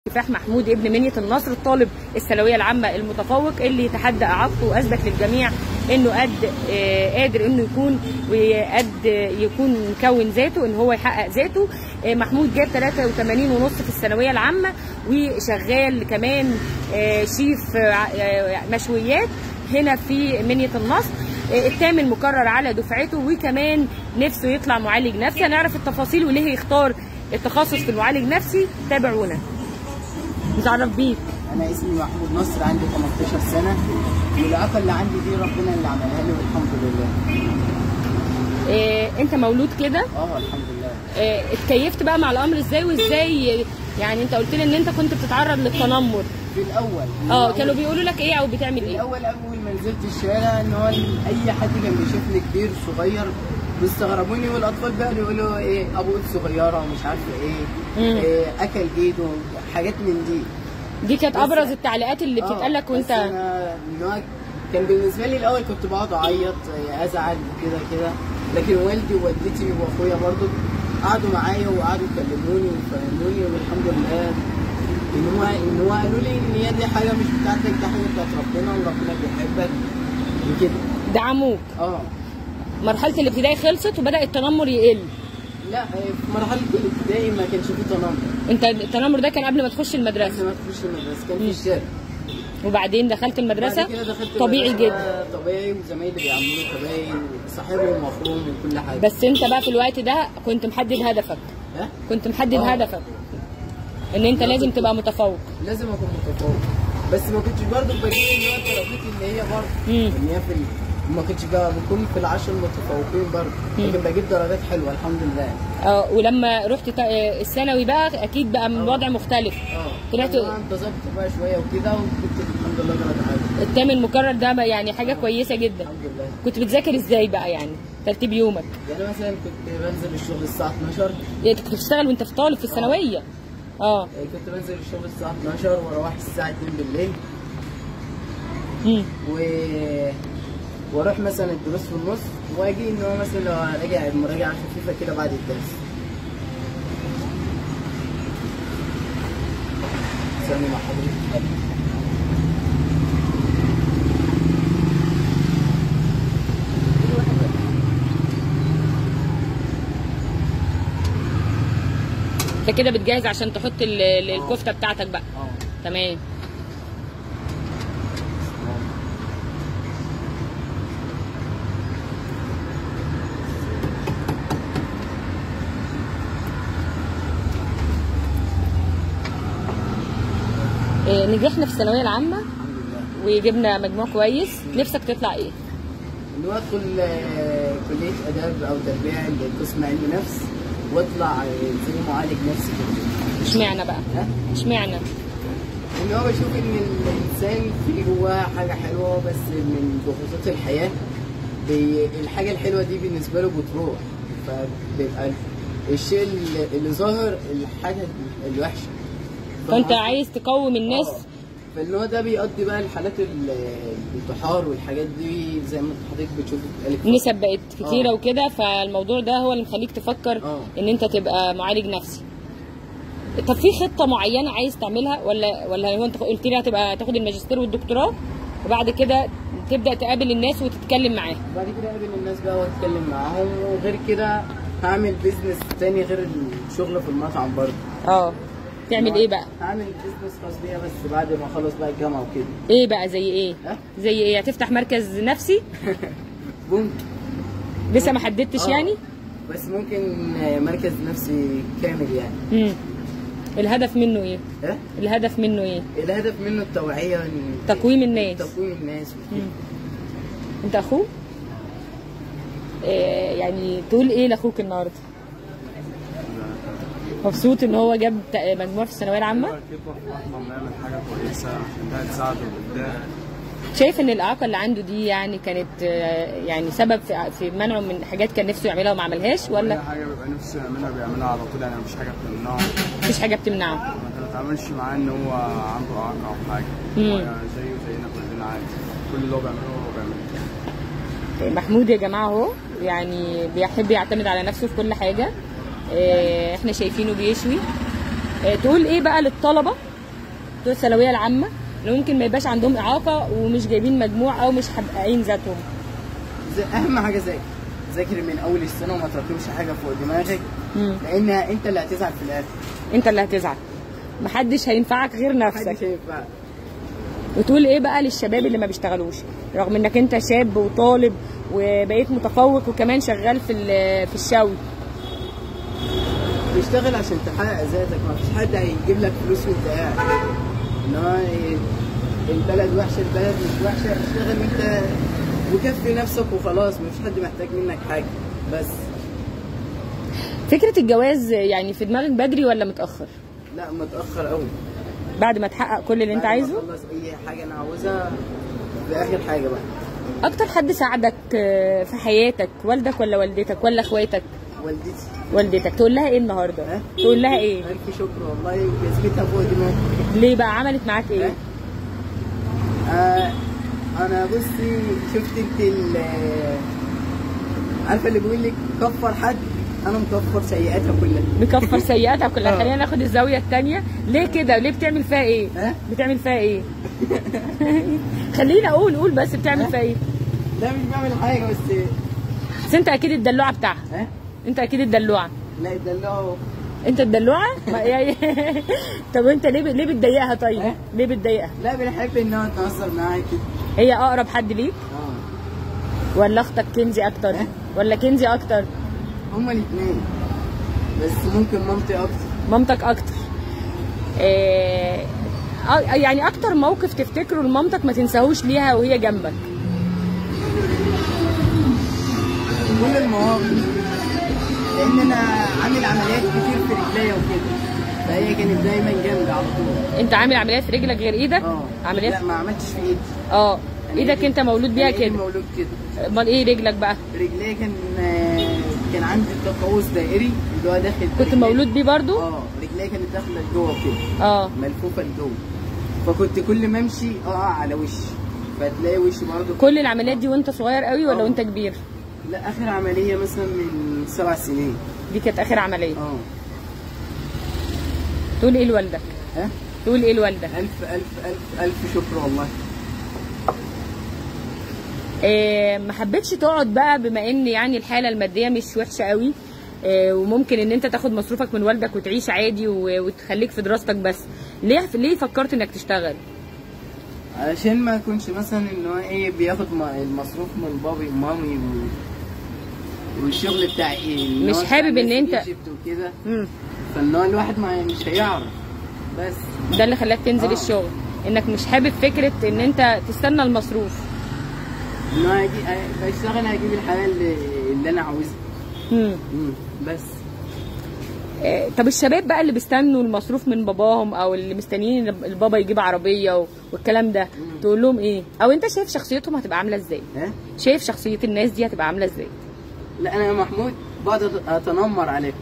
كفاح محمود ابن منية النصر الطالب الثانويه العامه المتفوق اللي تحدى اعاقته واثبت للجميع انه قد آه، قادر انه يكون وقد يكون مكون ذاته ان هو يحقق ذاته آه، محمود جاب 83 ونص في الثانويه العامه وشغال كمان آه، شيف آه، آه، مشويات هنا في منية النصر آه، الثامن مكرر على دفعته وكمان نفسه يطلع معالج نفسي هنعرف التفاصيل وليه يختار التخصص في المعالج نفسي تابعونا نتعرف بيك انا اسمي محمود نصر عندي 18 سنه والعقل اللي عندي دي ربنا اللي عملها لي والحمد لله آه، انت مولود كده اه الحمد لله آه، اتكيفت بقى مع الامر ازاي وازاي يعني انت قلت لي ان انت كنت بتتعرض للتنمر في الاول اه الأول- كانوا بيقولوا لك ايه او بتعمل في ايه الاول اول ما نزلت الشارع ان هو اي حد كان بيشوفني كبير صغير بيستغربوني والاطفال بقى يقولوا ايه ابو ايد صغيره ومش عارفه ايه, مم. إيه اكل جيده حاجات من دي دي كانت بس- ابرز التعليقات اللي آه، بتتقال لك بس وانت أنا إن هو كان بالنسبه لي الاول كنت بقعد اعيط ازعل كده كده لكن والدي ووالدتي واخويا برضو قعدوا معايا وقعدوا يكلموني ويفهموني والحمد لله ان هو ان هو قالوا لي ان هي دي حاجه مش بتاعتك دي حاجه بتاعت ربنا وربنا بيحبك وكده دعموك اه مرحله الابتدائي خلصت وبدا التنمر يقل لا في مرحله الابتدائي ما كانش فيه تنمر انت التنمر ده كان قبل ما تخش بس المدرسه ما تخش المدرسه كان مم. في الشارع وبعدين دخلت المدرسه بعد كده دخلت طبيعي المدرسة جدا طبيعي وزمايلي بيعملوا طبيعي وصاحبهم مفروم وكل حاجه بس انت بقى في الوقت ده كنت محدد هدفك ها؟ كنت محدد آه. هدفك ان انت لازم تبقى متفوق لازم اكون متفوق بس ما كنتش برضه بجيب اللي هو تربيتي اللي هي برضه مم. ان هي في ال- ما كنتش بقى بكون في العشر المتفوقين برضه مم. لكن بجيب درجات حلوه الحمد لله اه ولما رحت تا- آه، الثانوي بقى اكيد بقى من وضع مختلف اه طلعت- أنا انتظمت بقى شويه وكده وجبت الحمد لله درجه حلوه التامن مكرر ده بقى يعني حاجه كويسه جدا الحمد لله كنت بتذاكر ازاي بقى يعني ترتيب يومك يعني مثلا كنت بنزل الشغل الساعه 12 يعني كنت بتشتغل وانت في طالب في الثانويه اه يعني كنت بنزل الشغل الساعه 12 واروح الساعه 2 بالليل مم. و واروح مثلا الدروس في النص واجي ان هو مثلا لو راجع مراجعه خفيفه كده بعد الدرس ثانية مع حضرتك انت كده بتجهز عشان تحط ال- ال- الكفته بتاعتك بقى اه تمام إيه، نجحنا في الثانويه العامه الحمد لله وجبنا مجموع كويس نفسك تطلع ايه ان هو ادخل آه، كلية اداب او تربية قسم علم نفس واطلع آه، زي معالج نفسي كده اشمعنى بقى ها؟ اشمعنى ان هو بشوف ان الانسان في جواه حاجه حلوه بس من ضغوطات الحياه بي الحاجه الحلوه دي بالنسبه له بتروح فبيبقى الشيء اللي- اللي ظاهر الحاجه الوحشه فانت فاهم عايز تقوم الناس آه. فاللي هو ده بيقضي بقى الحالات ال- الانتحار والحاجات دي زي ما حضرتك بتشوف بتقلب النسب بقت كتيره آه. وكده فالموضوع ده هو اللي مخليك تفكر آه. ان انت تبقى معالج نفسي طب في خطه معينه عايز تعملها ولا ولا هو انت قلت لي هتبقى تاخد الماجستير والدكتوراه وبعد كده تبدا تقابل الناس وتتكلم معاهم بعد كده اقابل الناس بقى واتكلم معاهم وغير كده هعمل بيزنس تاني غير الشغل في المطعم برضه اه تعمل ايه بقى هعمل بيزنس خاص بيا بس بعد ما اخلص بقى الجامعه وكده ايه بقى زي ايه ها؟ زي ايه هتفتح مركز نفسي ممكن لسه ما حددتش آه. يعني بس ممكن آه، مركز نفسي كامل يعني امم الهدف منه ايه ها الهدف منه ايه الهدف منه التوعيه إن- تقويم الناس. تقويم الناس وكده. مم. انت اخوه إيه يعني تقول ايه لاخوك النهارده مبسوط ان هو جاب ت- مجموع في الثانويه العامه اكيد احنا بنعمل حاجه كويسه عشان ده تساعده قدام شايف ان الاعاقه اللي عنده دي يعني كانت آه، يعني سبب في في منعه من حاجات كان نفسه يعملها وما عملهاش كل ولا حاجه بيبقى نفسه يعملها بيعملها على طول يعني مفيش حاجه بتمنعه مفيش حاجه بتمنعه ما بتتعاملش معاه ان هو عنده اعاقه او حاجه مم. هو يعني زيه زينا كلنا عادي كل اللي هو بيعمله هو بيعمله محمود يا جماعه اهو يعني بيحب يعتمد على نفسه في كل حاجه آه، احنا شايفينه بيشوي آه، تقول ايه بقى للطلبه بتوع الثانويه العامه اللي ممكن ما يبقاش عندهم اعاقه ومش جايبين مجموع او مش حابين ذاتهم زي اهم حاجه ذاكر ذاكر من اول السنه وما تراكمش حاجه فوق دماغك مم. لان انت اللي هتزعل في الاخر انت اللي هتزعل محدش هينفعك غير نفسك محدش هينفع وتقول ايه بقى للشباب اللي ما بيشتغلوش رغم انك انت شاب وطالب وبقيت متفوق وكمان شغال في ال- في الشوي تشتغل عشان تحقق ذاتك ما فيش حد هيجيب لك فلوس وانت قاعد انما إيه، البلد وحشه البلد مش وحشه اشتغل انت وكفي نفسك وخلاص مفيش حد محتاج منك حاجه بس فكره الجواز يعني في دماغك بدري ولا متاخر لا متاخر قوي بعد ما تحقق كل اللي انت عايزه اخلص اي حاجه انا عاوزها في اخر حاجه بقى اكتر حد ساعدك آه، في حياتك والدك ولا والدتك ولا اخواتك والدتي والدتك تقول لها ايه النهارده ها؟ تقول لها ايه الف شكر والله وجزمتها فوق دماغي ليه بقى عملت معاك ايه آه انا بصي شفت انت ال عارفه اللي بيقول لك كفر حد انا مكفر سيئاتها كلها مكفر سيئاتها كلها آه. خلينا ناخد الزاويه الثانيه ليه كده ليه بتعمل فيها ايه ها؟ بتعمل فيها ايه خلينا اقول قول بس بتعمل فيها ايه لا مش بعمل حاجه بس بس انت اكيد الدلوعه بتاعها ها انت اكيد الدلوعه لا يدلعوا انت الدلوعه ما- يعني طب انت ليه ب- ليه بتضايقها طيب ها؟ ليه بتضايقها لا بنحب ان هو نتهزر معاها كده هي اقرب حد ليك اه ولا اختك كنزي اكتر ها؟ ولا كنزي اكتر هما الاثنين بس ممكن مامتي اكتر مامتك اكتر إيه آه، يعني اكتر موقف تفتكره لمامتك ما تنساهوش ليها وهي جنبك كل المواقف لان انا عامل عمليات كتير في رجليا وكده فهي كانت دايما جنبي على طول انت عامل عمليات في رجلك غير ايدك اه عمليات لا ما عملتش في ايدي اه ايدك انت مولود بيها أنا إيدي كده مولود كده امال ايه رجلك بقى رجليا كان كان عندي تقوس دائري اللي هو داخل كنت رجلي. مولود بيه برضو اه رجليا كانت داخله لجوه كده اه ملفوفه لجوه فكنت كل ما امشي اقع على وشي فتلاقي وشي برضه كل العمليات دي وانت صغير قوي ولا اه. وانت كبير لا اخر عمليه مثلا من سبع سنين دي كانت اخر عمليه اه تقول ايه لوالدك ها تقول ايه لوالدك الف الف الف الف شكر والله إيه ما حبيتش تقعد بقى بما ان يعني الحاله الماديه مش وحشه قوي إيه وممكن ان انت تاخد مصروفك من والدك وتعيش عادي و- وتخليك في دراستك بس ليه ليه فكرت انك تشتغل عشان ما يكونش مثلا ان هو ايه بياخد م- المصروف من بابي ومامي و... والشغل بتاع ايه إن مش هو بتاع حابب إن ناس أنت- إيجيبت وكده مم. فان هو الواحد ما مش هيعرف بس ده اللي خلاك تنزل آه. الشغل انك مش حابب فكره ان انت تستنى المصروف ان هو هيجي بشتغل هجيب الحاجه اللي, اللي انا عاوزها مم. مم. بس إيه، طب الشباب بقى اللي بيستنوا المصروف من باباهم او اللي مستنيين إن البابا يجيب عربيه و- والكلام ده تقول لهم ايه او انت شايف شخصيتهم هتبقى عامله ازاي ها شايف شخصيه الناس دي هتبقى عامله ازاي لا انا يا محمود بقعد أت- اتنمر عليه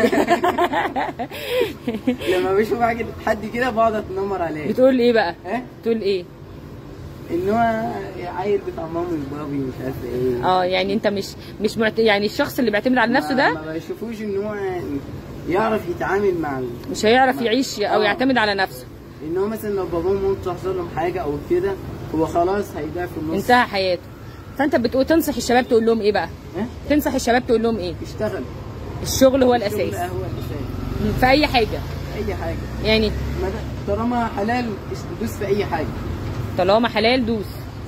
لما بشوف حاجه حد كده بقعد اتنمر عليه بتقول ايه بقى ها تقول ايه ان هو عيل بتاع مامي وبابي مش عارف ايه اه يعني انت مش مش معت... يعني الشخص اللي بيعتمد على نفسه ما- ده ما بشوفوش ان هو يعرف يتعامل مع مش هيعرف يعيش او آه. يعتمد على نفسه ان هو مثلا لو باباه ومامته حصل لهم حاجه او كده هو خلاص هيضيع في النص انتهى حياته فانت بتقول تنصح الشباب تقول لهم ايه بقى ها تنصح الشباب تقول لهم ايه اشتغل الشغل هو الشغل الاساس هو الاساس في اي حاجه اي حاجه يعني ما ده- طالما حلال دوس في اي حاجه طالما حلال دوس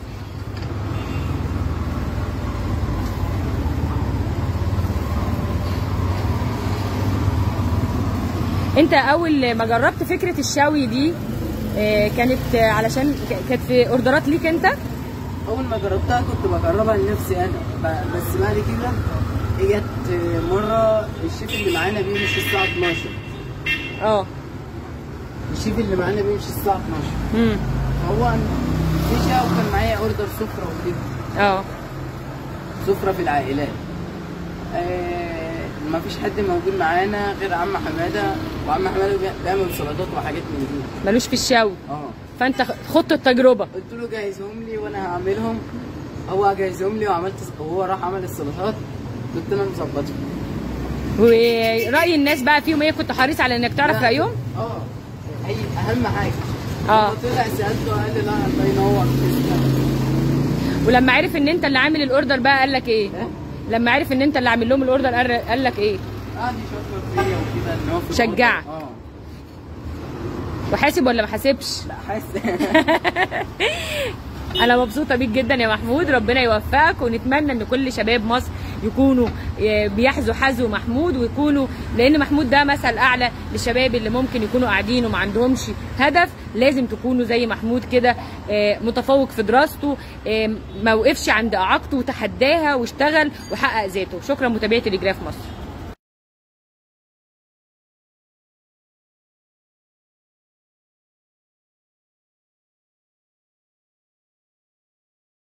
انت اول ما جربت فكره الشوي دي آه، كانت آه، علشان ك- كانت في اوردرات ليك انت اول ما جربتها كنت بجربها لنفسي انا ب- بس بعد كده اجت مره الشيف اللي معانا بيمشي الساعه 12 اه الشيف اللي معانا بيمشي الساعه 12 امم هو مشى وكان معايا اوردر سفره وكده اه سفره في العائلات آه ما فيش حد موجود معانا غير عم حماده وعم حماده بي- بيعمل سلطات وحاجات من دي ملوش في الشوي اه فانت خدت التجربه قلت له جهزهم لي وانا هعملهم هو جهزهم لي وعملت وهو راح عمل السلطات كنت انا مظبطهم وراي الناس بقى فيهم ايه كنت حريص على انك تعرف لا. رايهم اه اي اهم حاجه اه لما طلع سالته قال لي لا الله ينور تسلم ولما عرف ان انت اللي عامل الاوردر بقى قال لك ايه إيه؟ لما عرف ان انت اللي عامل لهم الاوردر قال قال لك ايه قعد يشكر فيا وكده ان هو في شجعك. الأوردر. اه وحاسب ولا ما حاسبش لا حاسس انا مبسوطه بيك جدا يا محمود ربنا يوفقك ونتمنى ان كل شباب مصر يكونوا آه، بيحذوا حذو محمود ويكونوا لان محمود ده مثل اعلى للشباب اللي ممكن يكونوا قاعدين وما عندهمش هدف لازم تكونوا زي محمود كده آه، متفوق في دراسته آه، ما وقفش عند اعاقته وتحداها واشتغل وحقق ذاته شكرا متابعه تليجراف مصر